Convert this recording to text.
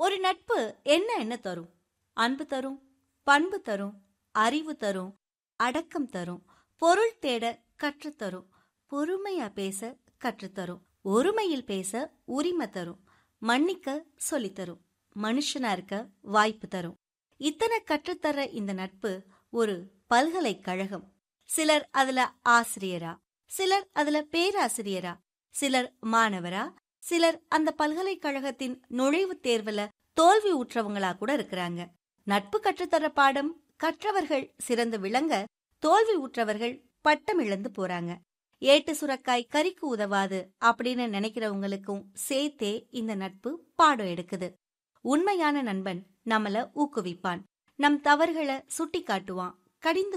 ஒரு நட்பு என்ன என்ன தரும் அன்பு தரும் பண்பு தரும் அறிவு தரும் அடக்கம் தரும் பொருள் தேட கற்றுத்தரும் பொறுமையா பேச கற்றுத்தரும் ஒருமையில் பேச உரிமை தரும் மன்னிக்க சொல்லித்தரும் மனுஷனா இருக்க வாய்ப்பு தரும் இத்தனை கற்றுத்தர இந்த நட்பு ஒரு பல்கலைக்கழகம் சிலர் அதுல ஆசிரியரா சிலர் அதுல பேராசிரியரா சிலர் மாணவரா சிலர் அந்த பல்கலைக்கழகத்தின் நுழைவுத் தேர்வுல தோல்வி உற்றவங்களா கூட இருக்கிறாங்க நட்பு கற்றுத்தர பாடம் கற்றவர்கள் சிறந்து விளங்க தோல்வி உற்றவர்கள் பட்டம் இழந்து போறாங்க ஏட்டு சுரக்காய் கறிக்கு உதவாது அப்படின்னு நினைக்கிறவங்களுக்கும் சேர்த்தே இந்த நட்பு பாடம் எடுக்குது உண்மையான நண்பன் நம்மள ஊக்குவிப்பான் நம் தவறுகளை சுட்டி காட்டுவான் கடிந்து